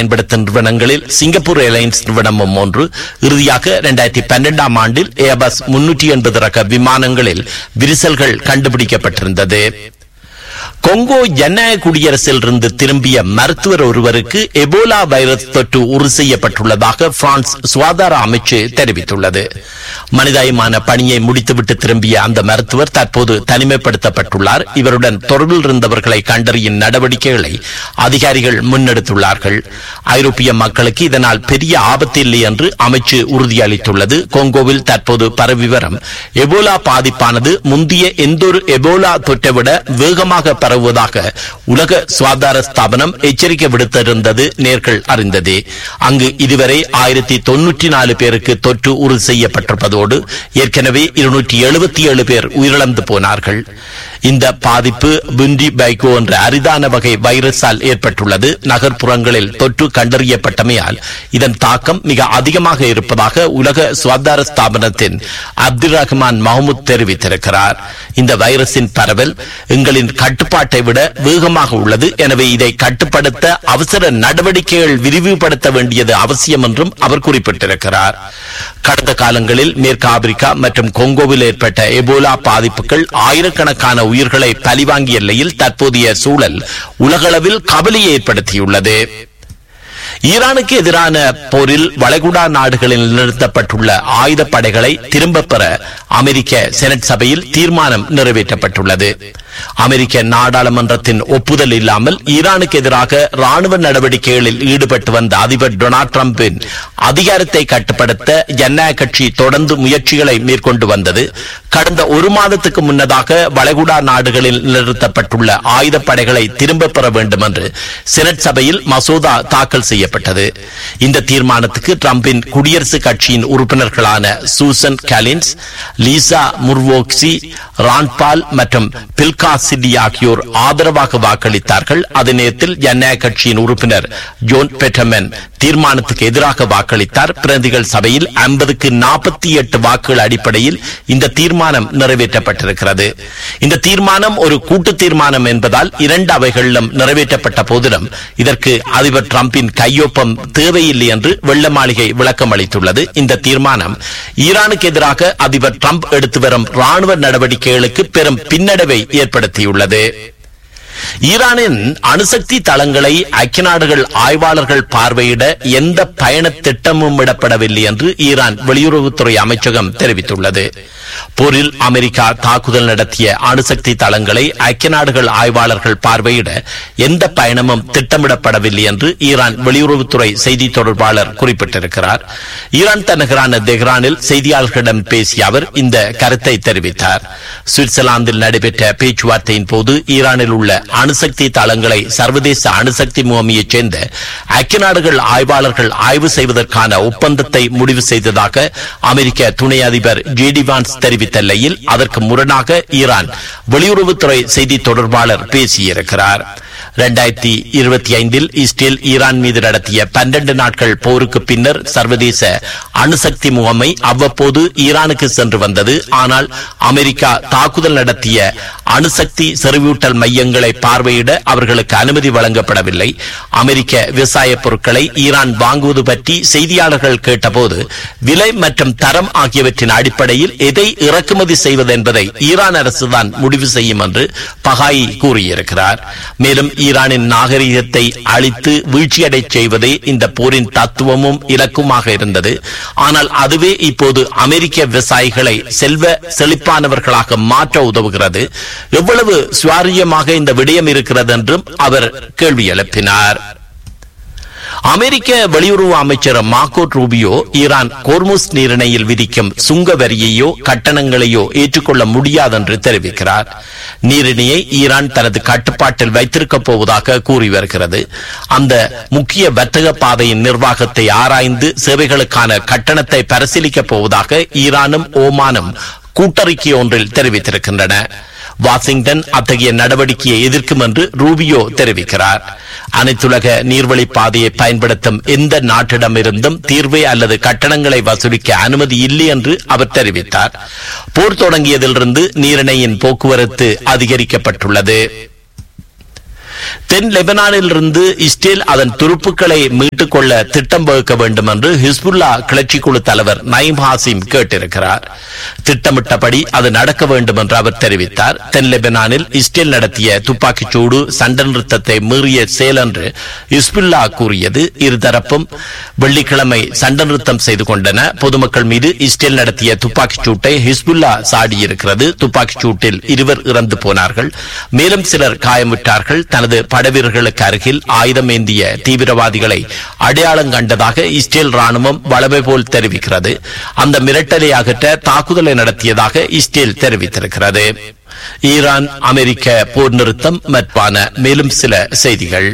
பயன்படுத்தும் நிறுவனங்களில் Singapore airlines நிறுவனமும் ஒன்று இறுதியாக இரண்டாயிரத்தி பன்னெண்டாம் ஆண்டில் ஏபஸ் முன்னூற்றி எண்பது ரக விமானங்களில் விரிசல்கள் கண்டுபிடிக்கப்பட்டிருந்தது கொங்கோ ஜனநாயக குடியரசிலிருந்து திரும்பிய மருத்துவர் ஒருவருக்கு எபோலா வைரஸ் தொற்று உறுதி செய்யப்பட்டுள்ளதாக பிரான்ஸ் சுகாதார அமைச்சு தெரிவித்துள்ளது மனிதாயமான பணியை முடித்துவிட்டு திரும்பிய அந்த மருத்துவர் தற்போது தனிமைப்படுத்தப்பட்டுள்ளார் இவருடன் தொடர்பில் இருந்தவர்களை கண்டறியும் நடவடிக்கைகளை அதிகாரிகள் முன்னெடுத்துள்ளார்கள் ஐரோப்பிய மக்களுக்கு இதனால் பெரிய ஆபத்து இல்லை என்று அமைச்சு உறுதியளித்துள்ளது கொங்கோவில் தற்போது பரவி வரும் எபோலா பாதிப்பானது முந்தைய எந்தொரு எபோலா தொற்றை விட வேகமாக பரவுவதாக உலக சுகாதார ஸ்தாபனம் எச்சரிக்கை விடுத்திருந்தது நேர்கள் அறிந்ததே அங்கு இதுவரை ஆயிரத்தி தொன்னூற்றி நாலு பேருக்கு தொற்று உறுதி செய்யப்பட்டிருப்பதோடு ஏற்கனவே இருநூற்றி எழுபத்தி ஏழு பேர் உயிரிழந்து போனார்கள் இந்த பாதிப்பு புண்டி பைகோ என்ற அரிதான வகை வைரஸால் ஏற்பட்டுள்ளது நகர்ப்புறங்களில் தொற்று கண்டறியப்பட்டமையால் இதன் தாக்கம் மிக அதிகமாக இருப்பதாக உலக சுகாதார ஸ்தாபனத்தின் அப்துல் ரஹ்மான் மஹமூத் தெரிவித்திருக்கிறார் இந்த வைரஸின் பரவல் எங்களின் கட்டுப்பாட்டை விட வேகமாக உள்ளது எனவே இதை கட்டுப்படுத்த அவசர நடவடிக்கைகள் விரிவுபடுத்த வேண்டியது அவசியம் என்றும் அவர் குறிப்பிட்டிருக்கிறார் கடந்த காலங்களில் மேற்கு ஆப்பிரிக்கா மற்றும் கொங்கோவில் ஏற்பட்ட எபோலா பாதிப்புகள் ஆயிரக்கணக்கான உயிர்களை பலிவாங்கிய நிலையில் தற்போதைய சூழல் உலகளவில் கவலையை ஏற்படுத்தியுள்ளது ஈரானுக்கு எதிரான போரில் வளைகுடா நாடுகளில் நிறுத்தப்பட்டுள்ள ஆயுத படைகளை திரும்பப் பெற அமெரிக்க செனட் சபையில் தீர்மானம் நிறைவேற்றப்பட்டுள்ளது அமெரிக்க நாடாளுமன்றத்தின் ஒப்புதல் இல்லாமல் ஈரானுக்கு எதிராக ராணுவ நடவடிக்கைகளில் ஈடுபட்டு வந்த அதிபர் டொனால்ட் டிரம்பின் அதிகாரத்தை கட்டுப்படுத்த ஜனநாயக கட்சி தொடர்ந்து முயற்சிகளை மேற்கொண்டு வந்தது கடந்த ஒரு மாதத்துக்கு முன்னதாக வளைகுடா நாடுகளில் நிறுத்தப்பட்டுள்ள ஆயுத படைகளை திரும்பப் பெற வேண்டும் என்று செனட் சபையில் மசோதா தாக்கல் செய்யப்பட்டது இந்த தீர்மானத்துக்கு டிரம்பின் குடியரசுக் கட்சியின் உறுப்பினர்களான சூசன் கலின்ஸ் லீசா முர்வோக்சி ரான்பால் மற்றும் பில்கா சிட்டி ஆகியோர் ஆதரவாக வாக்களித்தார்கள் அதே நேரத்தில் ஜனநாயக கட்சியின் உறுப்பினர் ஜோன் பெட்டமன் தீர்மானத்துக்கு எதிராக வாக்களித்தார் பிரதிகள் சபையில் ஐம்பதுக்கு நாற்பத்தி எட்டு வாக்குகள் அடிப்படையில் இந்த தீர்மானம் நிறைவேற்றப்பட்டிருக்கிறது இந்த தீர்மானம் ஒரு கூட்டு தீர்மானம் என்பதால் இரண்டு அவைகளிலும் நிறைவேற்றப்பட்ட போதிலும் இதற்கு அதிபர் டிரம்பின் கையொப்பம் தேவையில்லை என்று வெள்ள மாளிகை விளக்கம் அளித்துள்ளது இந்த தீர்மானம் ஈரானுக்கு எதிராக அதிபர் டிரம்ப் எடுத்து வரும் ராணுவ நடவடிக்கைகளுக்கு பெரும் பின்னடைவை ஏற்படுத்தியுள்ளது ஈரானின் அணுசக்தி தளங்களை ஐக்கிய நாடுகள் ஆய்வாளர்கள் பார்வையிட எந்த பயண திட்டமும் விடப்படவில்லை என்று ஈரான் வெளியுறவுத்துறை அமைச்சகம் தெரிவித்துள்ளது போரில் அமெரிக்கா தாக்குதல் நடத்திய அணுசக்தி தளங்களை ஐக்கிய நாடுகள் ஆய்வாளர்கள் பார்வையிட எந்த பயணமும் திட்டமிடப்படவில்லை என்று ஈரான் வெளியுறவுத்துறை செய்தி தொடர்பாளர் குறிப்பிட்டிருக்கிறார் ஈரான் தலைநகரான தெஹ்ரானில் செய்தியாளர்களிடம் பேசிய அவர் இந்த கருத்தை தெரிவித்தார் சுவிட்சர்லாந்தில் நடைபெற்ற பேச்சுவார்த்தையின் போது ஈரானில் உள்ள அணுசக்தி தளங்களை சர்வதேச அணுசக்தி முகமையைச் சேர்ந்த ஐக்கிய நாடுகள் ஆய்வாளர்கள் ஆய்வு செய்வதற்கான ஒப்பந்தத்தை முடிவு செய்ததாக அமெரிக்க துணை அதிபர் ஜேடி வான்ஸ் தெரிவித்த நிலையில் அதற்கு முரணாக ஈரான் வெளியுறவுத்துறை செய்தி தொடர்பாளர் பேசியிருக்கிறார் இரண்டாயிரத்தி இருபத்தி ஐந்தில் இஸ்ரேல் ஈரான் மீது நடத்திய பன்னெண்டு நாட்கள் போருக்கு பின்னர் சர்வதேச அணுசக்தி முகமை அவ்வப்போது ஈரானுக்கு சென்று வந்தது ஆனால் அமெரிக்கா தாக்குதல் நடத்திய அணுசக்தி செறிவூட்டல் மையங்களை பார்வையிட அவர்களுக்கு அனுமதி வழங்கப்படவில்லை அமெரிக்க விவசாய பொருட்களை ஈரான் வாங்குவது பற்றி செய்தியாளர்கள் கேட்டபோது விலை மற்றும் தரம் ஆகியவற்றின் அடிப்படையில் எதை இறக்குமதி செய்வது என்பதை ஈரான் அரசுதான் முடிவு செய்யும் என்று பகாயி கூறியிருக்கிறார் மேலும் ஈரானின் நாகரிகத்தை அழித்து வீழ்ச்சியடைச் செய்வதே இந்த போரின் தத்துவமும் இலக்குமாக இருந்தது ஆனால் அதுவே இப்போது அமெரிக்க விவசாயிகளை செல்வ செழிப்பானவர்களாக மாற்ற உதவுகிறது எவ்வளவு சுவாரியமாக இந்த விடயம் இருக்கிறது என்றும் அவர் கேள்வி எழுப்பினார் அமெரிக்க வெளியுறவு அமைச்சர் மார்கோ ரூபியோ ஈரான் கோர்முஸ் நீரிணையில் விதிக்கும் சுங்க வரியையோ கட்டணங்களையோ ஏற்றுக்கொள்ள முடியாது என்று தெரிவிக்கிறார் நீரிணையை ஈரான் தனது கட்டுப்பாட்டில் வைத்திருக்கப் போவதாக கூறி வருகிறது அந்த முக்கிய வர்த்தக பாதையின் நிர்வாகத்தை ஆராய்ந்து சேவைகளுக்கான கட்டணத்தை பரிசீலிக்கப் போவதாக ஈரானும் ஓமானும் கூட்டறிக்கை ஒன்றில் தெரிவித்திருக்கின்றன வாஷிங்டன் அத்தகைய நடவடிக்கையை எதிர்க்கும் என்று ரூபியோ தெரிவிக்கிறார் அனைத்துலக நீர்வழி பாதையை பயன்படுத்தும் எந்த நாட்டிடமிருந்தும் தீர்வை அல்லது கட்டணங்களை வசூலிக்க அனுமதி இல்லை என்று அவர் தெரிவித்தார் போர் தொடங்கியதிலிருந்து நீரிணையின் போக்குவரத்து அதிகரிக்கப்பட்டுள்ளது தென் லெபனானிலிருந்து இஸ்ரேல் அதன் துருப்புக்களை மீட்டுக் கொள்ள திட்டம் வகுக்க வேண்டும் என்று ஹிஸ்புல்லா கிளர்ச்சி குழு தலைவர் நயிம் ஹாசிம் கேட்டிருக்கிறார் திட்டமிட்டபடி அது நடக்க வேண்டும் என்று அவர் தெரிவித்தார் தென் லெபனானில் இஸ்ரேல் நடத்திய துப்பாக்கிச் சூடு சண்டை நிறுத்தத்தை மீறிய செயல் என்று ஹிஸ்புல்லா கூறியது இருதரப்பும் வெள்ளிக்கிழமை சண்டை நிறுத்தம் செய்து கொண்டன பொதுமக்கள் மீது இஸ்ரேல் நடத்திய துப்பாக்கிச் சூட்டை ஹிஸ்புல்லா சாடியிருக்கிறது துப்பாக்கிச் சூட்டில் இருவர் இறந்து போனார்கள் மேலும் சிலர் காயமுற்றார்கள் தனது படவீரர்களுக்கு அருகில் ஆயுதம் ஏந்திய தீவிரவாதிகளை அடையாளம் கண்டதாக இஸ்ரேல் ராணுவம் வளமை போல் தெரிவிக்கிறது அந்த மிரட்டலை அகற்ற தாக்குதலை நடத்தியதாக இஸ்ரேல் தெரிவித்திருக்கிறது ஈரான் அமெரிக்க போர் நிறுத்தம் மற்பான மேலும் சில செய்திகள்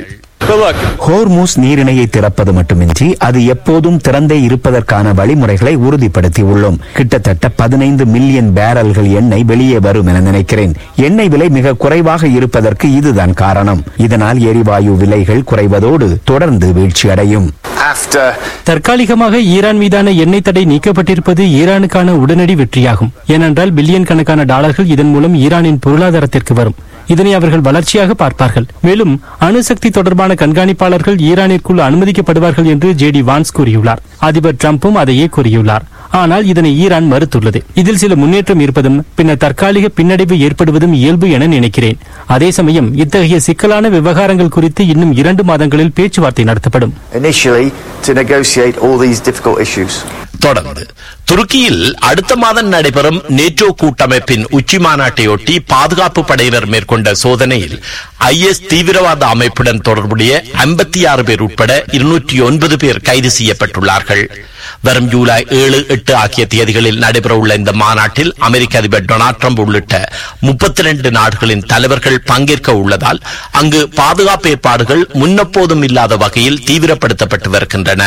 ஹோர்மூஸ் நீரிணையை திறப்பது மட்டுமின்றி அது எப்போதும் திறந்தே இருப்பதற்கான வழிமுறைகளை உறுதிப்படுத்தி உள்ளோம் கிட்டத்தட்ட பதினைந்து மில்லியன் பேரல்கள் எண்ணெய் வெளியே வரும் என நினைக்கிறேன் எண்ணெய் விலை மிக குறைவாக இருப்பதற்கு இதுதான் காரணம் இதனால் எரிவாயு விலைகள் குறைவதோடு தொடர்ந்து வீழ்ச்சியடையும் after தற்காலிகமாக ஈரான் மீதான எண்ணெய் தடை நீக்கப்பட்டிருப்பது ஈரானுக்கான உடனடி வெற்றியாகும் ஏனென்றால் பில்லியன் கணக்கான டாலர்கள் இதன் மூலம் ஈரானின் பொருளாதாரத்திற்கு வரும் இதனை அவர்கள் வளர்ச்சியாக பார்ப்பார்கள் மேலும் அணுசக்தி தொடர்பான கண்காணிப்பாளர்கள் ஈரானிற்குள் அனுமதிக்கப்படுவார்கள் என்று ஜேடி வான்ஸ் கூறியுள்ளார் அதிபர் டிரம்பும் அதையே கூறியுள்ளார் ஆனால் இதனை ஈரான் மறுத்துள்ளது இதில் சில முன்னேற்றம் இருப்பதும் பின்னர் தற்காலிக பின்னடைவு ஏற்படுவதும் இயல்பு என நினைக்கிறேன் அதே சமயம் இத்தகைய சிக்கலான விவகாரங்கள் குறித்து இன்னும் இரண்டு மாதங்களில் பேச்சுவார்த்தை நடத்தப்படும் initially to negotiate all these difficult issues. தொடர்ந்து துருக்கியில் அடுத்த மாதம் நடைபெறும் நேட்டோ கூட்டமைப்பின் உச்சி மாநாட்டையொட்டி பாதுகாப்பு படையினர் மேற்கொண்ட சோதனையில் ஐஎஸ் தீவிரவாத அமைப்புடன் தொடர்புடைய ஐம்பத்தி ஆறு பேர் உட்பட இருநூற்றி ஒன்பது பேர் கைது செய்யப்பட்டுள்ளார்கள் வரும் ஜூலை ஏழு எட்டு ஆகிய தேதிகளில் நடைபெறவுள்ள இந்த மாநாட்டில் அமெரிக்க அதிபர் டொனால்ட் ட்ரம்ப் உள்ளிட்ட முப்பத்தி இரண்டு நாடுகளின் தலைவர்கள் பங்கேற்க உள்ளதால் அங்கு பாதுகாப்பு ஏற்பாடுகள் முன்னெப்போதும் இல்லாத வகையில் தீவிரப்படுத்தப்பட்டு வருகின்றன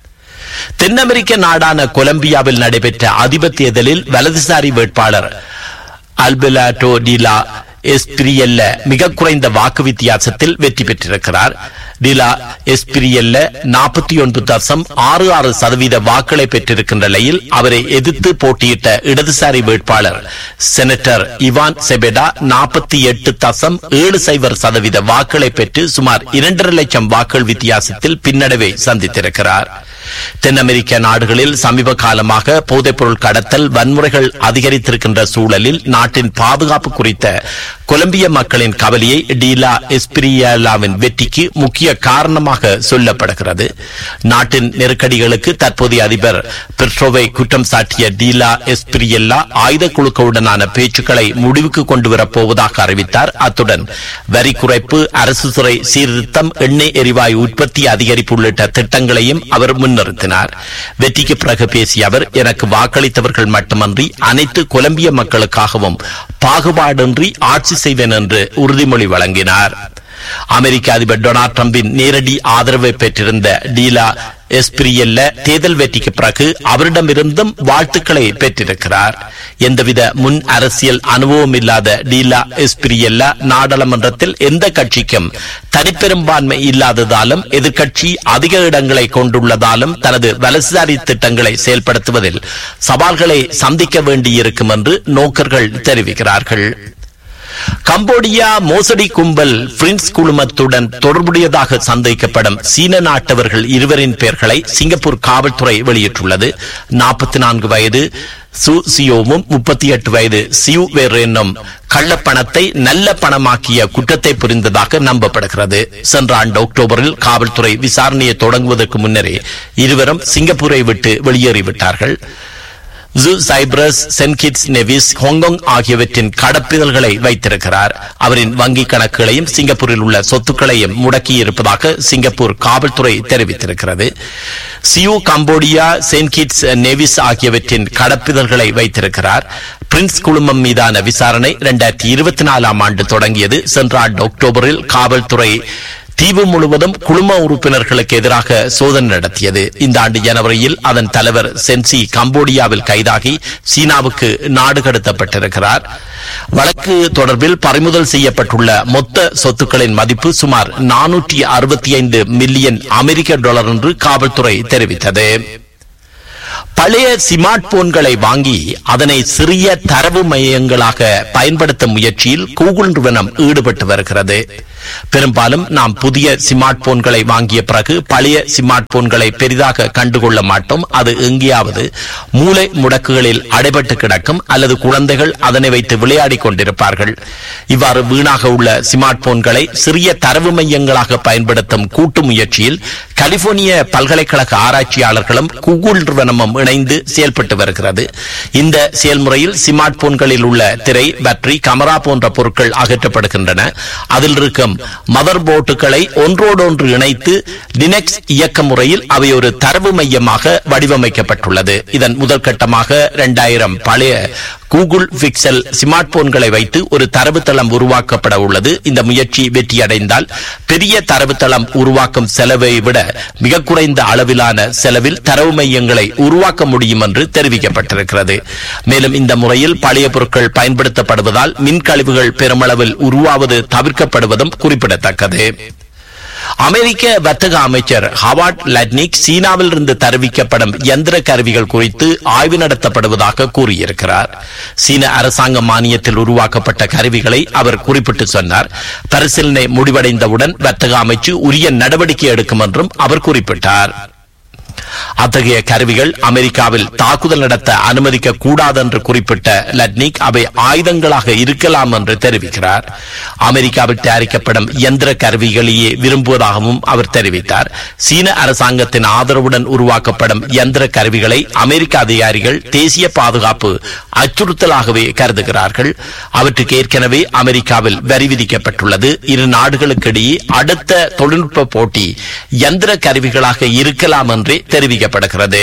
தென் அமெரிக்க நாடான கொலம்பியாவில் நடைபெற்ற அதிபர் தேர்தலில் வலதுசாரி வேட்பாளர் அல்பெலாட்டோ டிலா எஸ்பிரியல்ல மிக குறைந்த வாக்கு வித்தியாசத்தில் வெற்றி பெற்றிருக்கிறார் டிலா எஸ்பிரியல்ல நாற்பத்தி ஒன்று தசம் ஆறு ஆறு சதவீத வாக்களை பெற்றிருக்கின்ற நிலையில் அவரை எதிர்த்து போட்டியிட்ட இடதுசாரி வேட்பாளர் செனட்டர் இவான் செபெடா நாற்பத்தி எட்டு தசம் ஏழு சைபர் சதவீத வாக்களை பெற்று சுமார் இரண்டரை லட்சம் வாக்குகள் வித்தியாசத்தில் பின்னடைவை சந்தித்திருக்கிறார் தென் அமெரிக்க நாடுகளில் சமீப காலமாக போதைப்பொருள் கடத்தல் வன்முறைகள் அதிகரித்திருக்கின்ற சூழலில் நாட்டின் பாதுகாப்பு குறித்த கொலம்பிய மக்களின் கவலையை டீலா எஸ்பிரியாலாவின் வெற்றிக்கு முக்கிய காரணமாக சொல்லப்படுகிறது நாட்டின் நெருக்கடிகளுக்கு தற்போதைய அதிபர் பெட்ரோவை குற்றம் சாட்டிய டீலா எஸ்பிரியல்லா ஆயுத குழுக்களுடனான பேச்சுக்களை முடிவுக்கு கொண்டு வரப் போவதாக அறிவித்தார் அத்துடன் வரி குறைப்பு அரசு துறை சீர்திருத்தம் எண்ணெய் எரிவாயு உற்பத்தி அதிகரிப்பு உள்ளிட்ட திட்டங்களையும் அவர் முன்னிறுத்தினார் வெற்றிக்கு பிறகு பேசிய அவர் எனக்கு வாக்களித்தவர்கள் மட்டுமன்றி அனைத்து கொலம்பிய மக்களுக்காகவும் பாகுபாடின்றி ஆட்சி செய்வேன் என்று உறுதிமொழி வழங்கினார் அமெரிக்க அதிபர் டொனால்ட் டிரம்பின் நேரடி ஆதரவை பெற்றிருந்த டீலா எஸ்பிரியல்ல தேர்தல் வெற்றிக்கு பிறகு அவரிடமிருந்தும் வாழ்த்துக்களை பெற்றிருக்கிறார் எந்தவித முன் அரசியல் அனுபவம் இல்லாத டீலா எஸ்பிரியல்ல நாடாளுமன்றத்தில் எந்த கட்சிக்கும் தனிப்பெரும்பான்மை இல்லாததாலும் எதிர்க்கட்சி அதிக இடங்களை கொண்டுள்ளதாலும் தனது வலதுசாரி திட்டங்களை செயல்படுத்துவதில் சவால்களை சந்திக்க வேண்டியிருக்கும் என்று நோக்கர்கள் தெரிவிக்கிறார்கள் கம்போடியா மோசடி கும்பல் பிரின்ஸ் குழுமத்துடன் தொடர்புடையதாக சந்தேகிக்கப்படும் சீன நாட்டவர்கள் இருவரின் பெயர்களை சிங்கப்பூர் காவல்துறை வெளியிட்டுள்ளது நாற்பத்தி நான்கு வயது சு சியோவும் முப்பத்தி எட்டு வயது சியூ வேர் என்னும் கள்ளப்பணத்தை நல்ல பணமாக்கிய குற்றத்தை புரிந்ததாக நம்பப்படுகிறது சென்ற ஆண்டு அக்டோபரில் காவல்துறை விசாரணையை தொடங்குவதற்கு முன்னரே இருவரும் சிங்கப்பூரை விட்டு வெளியேறிவிட்டார்கள் ஜூ சைப்ரஸ் சென்கிட்ஸ் நெவிஸ் ஹாங்காங் ஆகியவற்றின் கடப்பிதழ்களை வைத்திருக்கிறார் அவரின் வங்கி கணக்குகளையும் சிங்கப்பூரில் உள்ள சொத்துக்களையும் முடக்கியிருப்பதாக சிங்கப்பூர் காவல்துறை தெரிவித்திருக்கிறது சியூ கம்போடியா சென்கிட்ஸ் நெவிஸ் ஆகியவற்றின் கடப்பிதழ்களை வைத்திருக்கிறார் பிரின்ஸ் குழுமம் மீதான விசாரணை இரண்டாயிரத்தி இருபத்தி நாலாம் ஆண்டு தொடங்கியது சென்ற ஆண்டு அக்டோபரில் காவல்துறை தீவு முழுவதும் குழும உறுப்பினர்களுக்கு எதிராக சோதனை நடத்தியது இந்த ஆண்டு ஜனவரியில் அதன் தலைவர் சென்சி கம்போடியாவில் கைதாகி சீனாவுக்கு நாடு கடத்தப்பட்டிருக்கிறார் வழக்கு தொடர்பில் பறிமுதல் செய்யப்பட்டுள்ள மொத்த சொத்துக்களின் மதிப்பு சுமார் நானூற்றி அறுபத்தி ஐந்து மில்லியன் அமெரிக்க டாலர் என்று காவல்துறை தெரிவித்தது பழைய ஸ்மார்ட் போன்களை வாங்கி அதனை சிறிய தரவு மையங்களாக பயன்படுத்தும் முயற்சியில் கூகுள் நிறுவனம் ஈடுபட்டு வருகிறது பெரும்பாலும் நாம் புதிய ஸ்மார்ட் போன்களை வாங்கிய பிறகு பழைய ஸ்மார்ட் போன்களை பெரிதாக கண்டுகொள்ள மாட்டோம் அது எங்கேயாவது மூளை முடக்குகளில் அடைபட்டு கிடக்கும் அல்லது குழந்தைகள் அதனை வைத்து விளையாடிக் கொண்டிருப்பார்கள் இவ்வாறு வீணாக உள்ள ஸ்மார்ட் போன்களை சிறிய தரவு மையங்களாக பயன்படுத்தும் கூட்டு முயற்சியில் கலிபோர்னிய பல்கலைக்கழக ஆராய்ச்சியாளர்களும் கூகுள் நிறுவனமும் இணைந்து செயல்பட்டு வருகிறது இந்த செயல்முறையில் ஸ்மார்ட் போன்களில் உள்ள திரை பேட்டரி கமரா போன்ற பொருட்கள் அகற்றப்படுகின்றன அதில் இருக்கும் மதர் போர்டுகளை ஒன்றோடொன்று இணைத்து லினக்ஸ் இயக்க முறையில் அவை ஒரு தரவு மையமாக வடிவமைக்கப்பட்டுள்ளது இதன் முதல் கட்டமாக இரண்டாயிரம் பழைய கூகுள் பிக்சல் ஸ்மார்ட் போன்களை வைத்து ஒரு தரவுத்தளம் உருவாக்கப்பட உள்ளது இந்த முயற்சி வெற்றியடைந்தால் பெரிய தரவுத்தளம் உருவாக்கும் செலவை விட மிக குறைந்த அளவிலான செலவில் தரவு மையங்களை உருவாக்க முடியும் என்று தெரிவிக்கப்பட்டிருக்கிறது மேலும் இந்த முறையில் பழைய பொருட்கள் பயன்படுத்தப்படுவதால் மின்கழிவுகள் பெருமளவில் உருவாவது தவிர்க்கப்படுவதும் குறிப்பிடத்தக்கது அமெரிக்க வர்த்தக அமைச்சர் ஹவார்ட் லட்னிக் சீனாவில் இருந்து தருவிக்கப்படும் எந்திர கருவிகள் குறித்து ஆய்வு நடத்தப்படுவதாக கூறியிருக்கிறார் சீன அரசாங்க மானியத்தில் உருவாக்கப்பட்ட கருவிகளை அவர் குறிப்பிட்டு சொன்னார் பரிசீலனை முடிவடைந்தவுடன் வர்த்தக அமைச்சு உரிய நடவடிக்கை எடுக்கும் என்றும் அவர் குறிப்பிட்டார் அத்தகைய கருவிகள் அமெரிக்காவில் தாக்குதல் நடத்த அனுமதிக்க கூடாது என்று குறிப்பிட்ட லட்னிக் அவை ஆயுதங்களாக இருக்கலாம் என்று தெரிவிக்கிறார் அமெரிக்காவில் தயாரிக்கப்படும் இயந்திர கருவிகளையே விரும்புவதாகவும் அவர் தெரிவித்தார் சீன அரசாங்கத்தின் ஆதரவுடன் உருவாக்கப்படும் இயந்திர கருவிகளை அமெரிக்க அதிகாரிகள் தேசிய பாதுகாப்பு அச்சுறுத்தலாகவே கருதுகிறார்கள் அவற்றுக்கு ஏற்கனவே அமெரிக்காவில் வரி விதிக்கப்பட்டுள்ளது இரு நாடுகளுக்கிடையே அடுத்த தொழில்நுட்ப போட்டி இயந்திர கருவிகளாக இருக்கலாம் என்றே தெரிவிக்கப்படுகிறது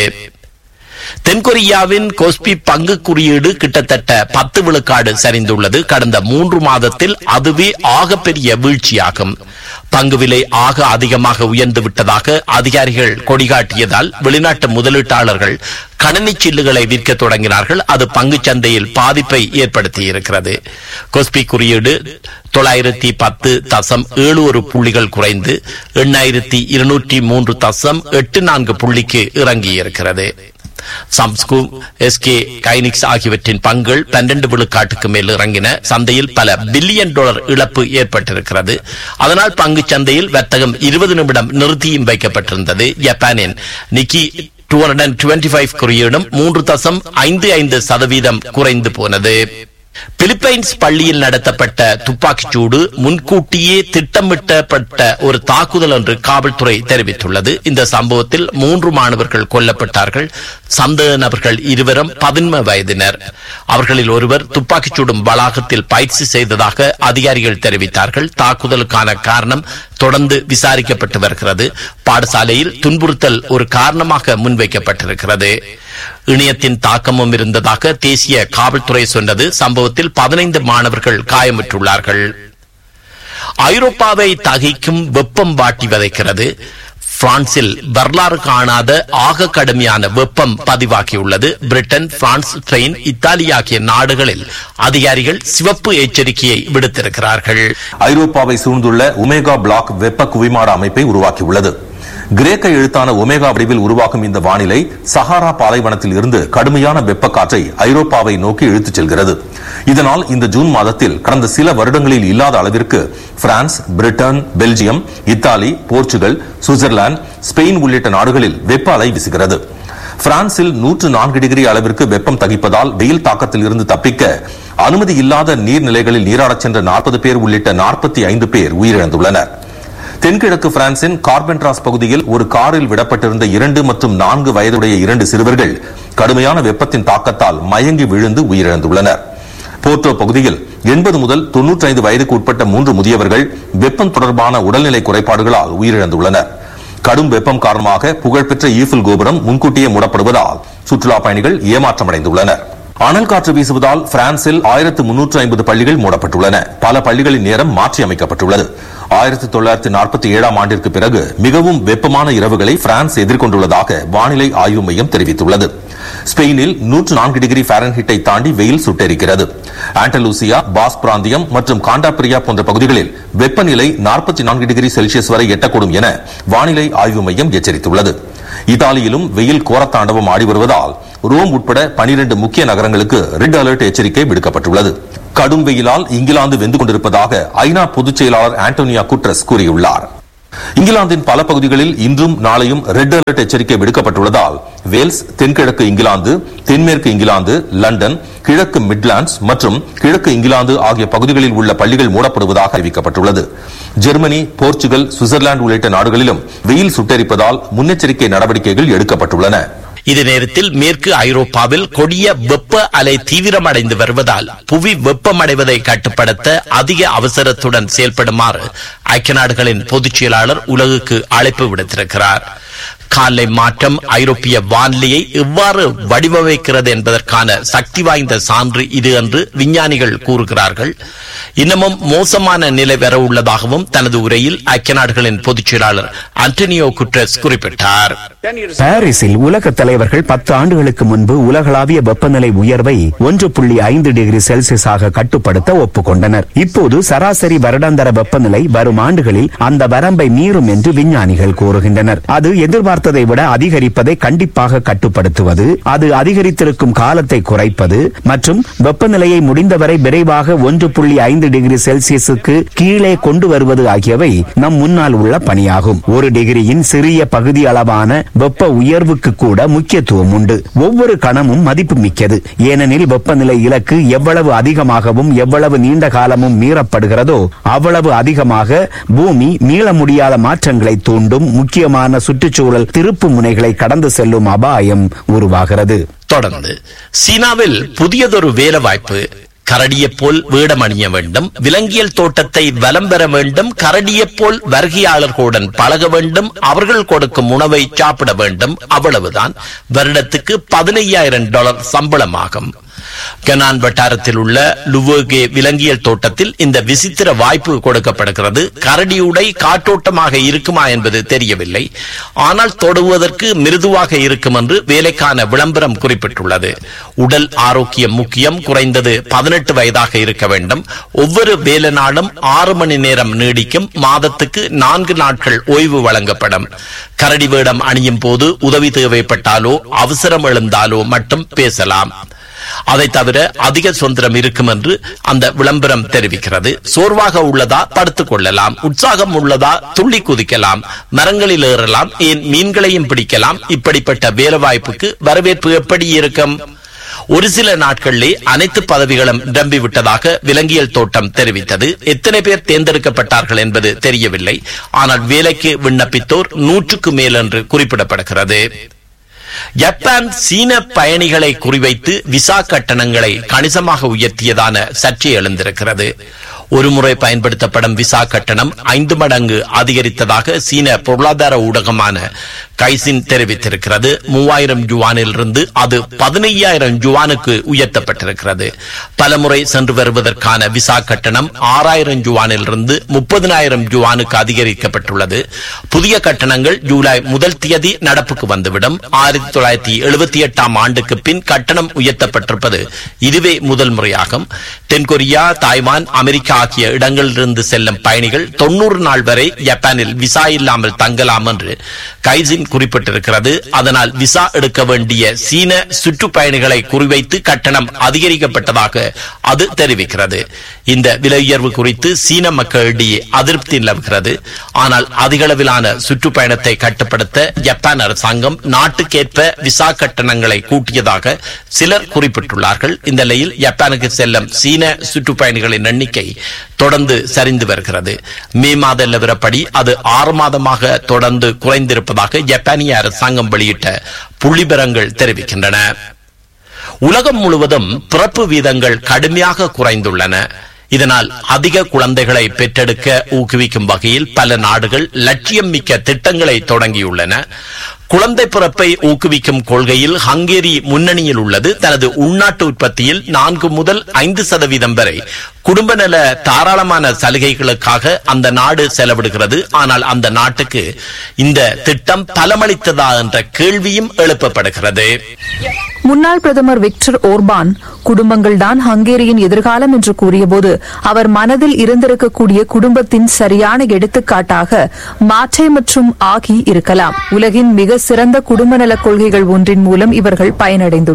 தென்கொரியாவின் கோஸ்பி பங்கு குறியீடு கிட்டத்தட்ட பத்து விழுக்காடு சரிந்துள்ளது கடந்த மூன்று மாதத்தில் அதுவே ஆகப்பெரிய வீழ்ச்சியாகும் பங்கு விலை ஆக அதிகமாக உயர்ந்து விட்டதாக அதிகாரிகள் கொடிகாட்டியதால் வெளிநாட்டு முதலீட்டாளர்கள் கணனி சில்லுகளை விற்க தொடங்கினார்கள் அது பங்குச் சந்தையில் பாதிப்பை ஏற்படுத்தியிருக்கிறது கொஸ்பி குறியீடு தொள்ளாயிரத்தி பத்து தசம் ஏழு ஒரு புள்ளிகள் குறைந்து எண்ணாயிரத்தி இருநூற்றி மூன்று தசம் எட்டு நான்கு புள்ளிக்கு இறங்கியிருக்கிறது சம்ஸ்கு எஸ்கே கைனிக்ஸ் ஆகியவற்றின் பங்குகள் பன்னெண்டு விழுக்காட்டுக்கு மேல் இறங்கின சந்தையில் பல பில்லியன் டாலர் இழப்பு ஏற்பட்டிருக்கிறது அதனால் பங்கு சந்தையில் வர்த்தகம் இருபது நிமிடம் நிறுத்தியும் வைக்கப்பட்டிருந்தது ஜப்பானின் Nikkei two hundred twenty five குறியீடும் மூன்று தசம் ஐந்து ஐந்து சதவீதம் குறைந்து போனது பிலிப்பைன்ஸ் பள்ளியில் நடத்தப்பட்ட துப்பாக்கிச் சூடு முன்கூட்டியே திட்டமிட்டப்பட்ட ஒரு தாக்குதல் என்று காவல்துறை தெரிவித்துள்ளது இந்த சம்பவத்தில் மூன்று மாணவர்கள் கொல்லப்பட்டார்கள் சந்தேக நபர்கள் இருவரும் பதின்ம வயதினர் அவர்களில் ஒருவர் துப்பாக்கிச் சூடும் வளாகத்தில் பயிற்சி செய்ததாக அதிகாரிகள் தெரிவித்தார்கள் தாக்குதலுக்கான காரணம் தொடர்ந்து விசாரிக்கப்பட்டு வருகிறது பாடசாலையில் துன்புறுத்தல் ஒரு காரணமாக முன்வைக்கப்பட்டிருக்கிறது இணையத்தின் தாக்கமும் இருந்ததாக தேசிய காவல்துறை சொன்னது சம்பவத்தில் பதினைந்து மாணவர்கள் காயமுற்றுள்ளார்கள் ஐரோப்பாவை தகைக்கும் வெப்பம் வாட்டி வதைக்கிறது பிரான்சில் வரலாறு காணாத ஆக கடுமையான வெப்பம் பதிவாகியுள்ளது பிரிட்டன் பிரான்ஸ் ஸ்பெயின் இத்தாலி ஆகிய நாடுகளில் அதிகாரிகள் சிவப்பு எச்சரிக்கையை விடுத்திருக்கிறார்கள் ஐரோப்பாவை சூழ்ந்துள்ள ஒமேகா பிளாக் வெப்ப குவிமாட அமைப்பை உருவாக்கியுள்ளது கிரேக்க எழுத்தான ஒமேகா வடிவில் உருவாகும் இந்த வானிலை சஹாரா பாலைவனத்தில் இருந்து கடுமையான வெப்ப காற்றை ஐரோப்பாவை நோக்கி இழுத்துச் செல்கிறது இதனால் இந்த ஜூன் மாதத்தில் கடந்த சில வருடங்களில் இல்லாத அளவிற்கு பிரான்ஸ் பிரிட்டன் பெல்ஜியம் இத்தாலி போர்ச்சுகல் சுவிட்சர்லாந்து ஸ்பெயின் உள்ளிட்ட நாடுகளில் வெப்ப அலை வீசுகிறது பிரான்சில் நூற்று நான்கு டிகிரி அளவிற்கு வெப்பம் தகிப்பதால் வெயில் தாக்கத்தில் இருந்து தப்பிக்க அனுமதி இல்லாத நீர்நிலைகளில் நீராடச் சென்ற நாற்பது பேர் உள்ளிட்ட நாற்பத்தி ஐந்து பேர் உயிரிழந்துள்ளனர் தென்கிழக்கு பிரான்சின் கார்பென்ட்ராஸ் பகுதியில் ஒரு காரில் விடப்பட்டிருந்த இரண்டு மற்றும் நான்கு வயதுடைய இரண்டு சிறுவர்கள் கடுமையான வெப்பத்தின் தாக்கத்தால் மயங்கி விழுந்து உயிரிழந்துள்ளனர் போர்ட்டோ பகுதியில் எண்பது முதல் தொன்னூற்றி ஐந்து வயதுக்கு உட்பட்ட மூன்று முதியவர்கள் வெப்பம் தொடர்பான உடல்நிலை குறைபாடுகளால் உயிரிழந்துள்ளனர் கடும் வெப்பம் காரணமாக புகழ்பெற்ற ஈஃபில் கோபுரம் முன்கூட்டியே மூடப்படுவதால் சுற்றுலா பயணிகள் ஏமாற்றமடைந்துள்ளனர் அனல் காற்று வீசுவதால் பிரான்சில் ஆயிரத்து முன்னூற்று ஐம்பது பள்ளிகள் மூடப்பட்டுள்ளன பல பள்ளிகளின் நேரம் மாற்றி அமைக்கப்பட்டுள்ளது ஆயிரத்தி தொள்ளாயிரத்தி நாற்பத்தி ஏழாம் ஆண்டிற்கு பிறகு மிகவும் வெப்பமான இரவுகளை பிரான்ஸ் எதிர்கொண்டுள்ளதாக வானிலை ஆய்வு மையம் தெரிவித்துள்ளது ஸ்பெயினில் நூற்று நான்கு டிகிரி பாரன்ஹீட்டை தாண்டி வெயில் சுட்டெரிக்கிறது ஆண்டலூசியா பாஸ் பிராந்தியம் மற்றும் காண்டாபிரியா போன்ற பகுதிகளில் வெப்பநிலை நாற்பத்தி நான்கு டிகிரி செல்சியஸ் வரை எட்டக்கூடும் என வானிலை ஆய்வு மையம் எச்சரித்துள்ளது இத்தாலியிலும் வெயில் கோரத்தாண்டவம் ஆடி வருவதால் ரோம் உட்பட பனிரெண்டு முக்கிய நகரங்களுக்கு ரெட் அலர்ட் எச்சரிக்கை விடுக்கப்பட்டுள்ளது கடும் வெயிலால் இங்கிலாந்து வெந்து கொண்டிருப்பதாக ஐநா பொதுச் செயலாளர் ஆண்டோனியா குட்ரஸ் கூறியுள்ளார் இங்கிலாந்தின் பல பகுதிகளில் இன்றும் நாளையும் ரெட் அலர்ட் எச்சரிக்கை விடுக்கப்பட்டுள்ளதால் வேல்ஸ் தென்கிழக்கு இங்கிலாந்து தென்மேற்கு இங்கிலாந்து லண்டன் கிழக்கு மிட்லாண்ட்ஸ் மற்றும் கிழக்கு இங்கிலாந்து ஆகிய பகுதிகளில் உள்ள பள்ளிகள் மூடப்படுவதாக அறிவிக்கப்பட்டுள்ளது ஜெர்மனி போர்ச்சுகல் சுவிட்சர்லாந்து உள்ளிட்ட நாடுகளிலும் வெயில் சுட்டெரிப்பதால் முன்னெச்சரிக்கை நடவடிக்கைகள் எடுக்கப்பட்டுள்ளன இதே நேரத்தில் மேற்கு ஐரோப்பாவில் கொடிய வெப்ப அலை தீவிரமடைந்து வருவதால் புவி வெப்பமடைவதை கட்டுப்படுத்த அதிக அவசரத்துடன் செயல்படுமாறு ஐக்கிய நாடுகளின் பொதுச் செயலாளர் உலகுக்கு அழைப்பு விடுத்திருக்கிறார் காலை மாற்றம் ஐரோப்பிய வானிலையை எவ்வாறு வடிவமைக்கிறது என்பதற்கான சக்தி வாய்ந்த சான்று இது என்று விஞ்ஞானிகள் கூறுகிறார்கள் இன்னமும் மோசமான நிலை வர உள்ளதாகவும் தனது உரையில் ஐக்கிய நாடுகளின் பொதுச் செயலாளர் அண்டனியோ குட்ரஸ் குறிப்பிட்டார் பாரிஸில் உலக தலைவர்கள் பத்து ஆண்டுகளுக்கு முன்பு உலகளாவிய வெப்பநிலை உயர்வை ஒன்று புள்ளி ஐந்து டிகிரி செல்சியஸாக கட்டுப்படுத்த ஒப்புக்கொண்டனர் இப்போது சராசரி வருடாந்தர வெப்பநிலை வரும் ஆண்டுகளில் அந்த வரம்பை மீறும் என்று விஞ்ஞானிகள் கூறுகின்றனர் அது எதிர்பார்த்ததை விட அதிகரிப்பதை கண்டிப்பாக கட்டுப்படுத்துவது அது அதிகரித்திருக்கும் காலத்தை குறைப்பது மற்றும் வெப்பநிலையை முடிந்தவரை விரைவாக ஒன்று புள்ளி ஐந்து டிகிரி செல்சியஸுக்கு கீழே கொண்டு வருவது ஆகியவை நம் முன்னால் உள்ள பணியாகும் ஒரு டிகிரியின் சிறிய பகுதி அளவான வெப்ப உயர்வுக்கு கூட முக்கியத்துவம் உண்டு ஒவ்வொரு கணமும் மதிப்பு மிக்கது ஏனெனில் வெப்பநிலை இலக்கு எவ்வளவு அதிகமாகவும் எவ்வளவு நீண்ட காலமும் மீறப்படுகிறதோ அவ்வளவு அதிகமாக பூமி மீள முடியாத மாற்றங்களை தூண்டும் முக்கியமான சுற்றுச்சூழல் திருப்பு முனைகளை கடந்து செல்லும் அபாயம் உருவாகிறது தொடர்ந்து சீனாவில் புதியதொரு வேலை வாய்ப்பு கரடியைப் போல் வேடமணிய வேண்டும் விலங்கியல் தோட்டத்தை வலம் பெற வேண்டும் கரடியைப் போல் வருகையாளர்களுடன் பழக வேண்டும் அவர்கள் கொடுக்கும் உணவை சாப்பிட வேண்டும் அவ்வளவுதான் வருடத்துக்கு பதினையாயிரம் டாலர் சம்பளமாகும் கனான் வட்டாரத்தில் உள்ள லுவோகே விலங்கியல் தோட்டத்தில் இந்த விசித்திர வாய்ப்பு கொடுக்கப்படுகிறது கரடியுடை காற்றோட்டமாக இருக்குமா என்பது தெரியவில்லை ஆனால் தொடுவதற்கு மிருதுவாக இருக்கும் என்று வேலைக்கான விளம்பரம் குறிப்பிட்டுள்ளது உடல் ஆரோக்கியம் முக்கியம் குறைந்தது பதினெட்டு வயதாக இருக்க வேண்டும் ஒவ்வொரு வேலை நாளும் ஆறு மணி நேரம் நீடிக்கும் மாதத்துக்கு நான்கு நாட்கள் ஓய்வு வழங்கப்படும் கரடி வேடம் அணியும் போது உதவி தேவைப்பட்டாலோ அவசரம் எழுந்தாலோ மட்டும் பேசலாம் அதை தவிர அதிக சுதந்திரம் இருக்கும் என்று அந்த விளம்பரம் தெரிவிக்கிறது சோர்வாக உள்ளதா படுத்துக் கொள்ளலாம் உற்சாகம் உள்ளதா துள்ளி குதிக்கலாம் மரங்களில் ஏறலாம் ஏன் மீன்களையும் பிடிக்கலாம் இப்படிப்பட்ட வேலைவாய்ப்புக்கு வரவேற்பு எப்படி இருக்கும் ஒரு சில நாட்களிலே அனைத்து பதவிகளும் நிரம்பிவிட்டதாக விலங்கியல் தோட்டம் தெரிவித்தது எத்தனை பேர் தேர்ந்தெடுக்கப்பட்டார்கள் என்பது தெரியவில்லை ஆனால் வேலைக்கு விண்ணப்பித்தோர் நூற்றுக்கு மேல் என்று குறிப்பிடப்படுகிறது ஜப்பான் சீன பயணிகளை குறிவைத்து விசா கட்டணங்களை கணிசமாக உயர்த்தியதான சர்ச்சை எழுந்திருக்கிறது ஒருமுறை பயன்படுத்தப்படும் விசா கட்டணம் ஐந்து மடங்கு அதிகரித்ததாக சீன பொருளாதார ஊடகமான கைசின் தெரிவித்திருக்கிறது மூவாயிரம் ஜுவானிலிருந்து அது பதினையாயிரம் ஜுவானுக்கு உயர்த்தப்பட்டிருக்கிறது பலமுறை சென்று வருவதற்கான விசா கட்டணம் ஆறாயிரம் ஜுவானிலிருந்து முப்பதினாயிரம் ஜுவானுக்கு அதிகரிக்கப்பட்டுள்ளது புதிய கட்டணங்கள் ஜூலை முதல் தேதி நடப்புக்கு வந்துவிடும் ஆயிரத்தி தொள்ளாயிரத்தி எழுபத்தி எட்டாம் ஆண்டுக்கு பின் கட்டணம் உயர்த்தப்பட்டிருப்பது இதுவே முதல் முறையாகும் தென்கொரியா தாய்வான் அமெரிக்கா ஆகிய இடங்களிலிருந்து செல்லும் பயணிகள் தொன்னூறு நாள் வரை ஜப்பானில் விசா இல்லாமல் தங்கலாம் என்று கைசின் குறிப்பிட்டிருக்கிறது அதனால் விசா எடுக்க வேண்டிய சீன சுற்றுப்பயணிகளை குறிவைத்து கட்டணம் அதிகரிக்கப்பட்டதாக அது தெரிவிக்கிறது இந்த விலை உயர்வு குறித்து சீன மக்களிடையே அதிருப்தி நிலவுகிறது ஆனால் அதிகளவிலான சுற்றுப்பயணத்தை கட்டுப்படுத்த ஜப்பான் அரசாங்கம் நாட்டுக்கேற்ப விசா கட்டணங்களை கூட்டியதாக சிலர் குறிப்பிட்டுள்ளார்கள் இந்த நிலையில் ஜப்பானுக்கு செல்லும் சீன சுற்றுப்பயணிகளின் எண்ணிக்கை தொடர்ந்து சரிந்து வருகிறது மே மாத நிலவரப்படி அது ஆறு மாதமாக தொடர்ந்து குறைந்திருப்பதாக ஜப்பானிய அரசாங்கம் வெளியிட்ட புள்ளிபரங்கள் தெரிவிக்கின்றன உலகம் முழுவதும் பிறப்பு வீதங்கள் கடுமையாக குறைந்துள்ளன இதனால் அதிக குழந்தைகளை பெற்றெடுக்க ஊக்குவிக்கும் வகையில் பல நாடுகள் லட்சியம் மிக்க திட்டங்களை தொடங்கியுள்ளன குழந்தை பிறப்பை ஊக்குவிக்கும் கொள்கையில் ஹங்கேரி முன்னணியில் உள்ளது தனது உள்நாட்டு உற்பத்தியில் நான்கு முதல் ஐந்து சதவீதம் வரை குடும்ப நல தாராளமான சலுகைகளுக்காக அந்த நாடு செலவிடுகிறது ஆனால் அந்த நாட்டுக்கு இந்த திட்டம் பலமளித்ததா என்ற கேள்வியும் எழுப்பப்படுகிறது முன்னாள் பிரதமர் விக்டர் ஓர்பான் குடும்பங்கள் தான் ஹங்கேரியின் எதிர்காலம் என்று கூறியபோது அவர் மனதில் இருந்திருக்கக்கூடிய குடும்பத்தின் சரியான எடுத்துக்காட்டாக மாற்றை மற்றும் ஆகி இருக்கலாம் உலகின் மிக சிறந்த குடும்ப நலக் கொள்கைகள் ஒன்றின் மூலம் இவர்கள் பயனடைந்துள்ளனர்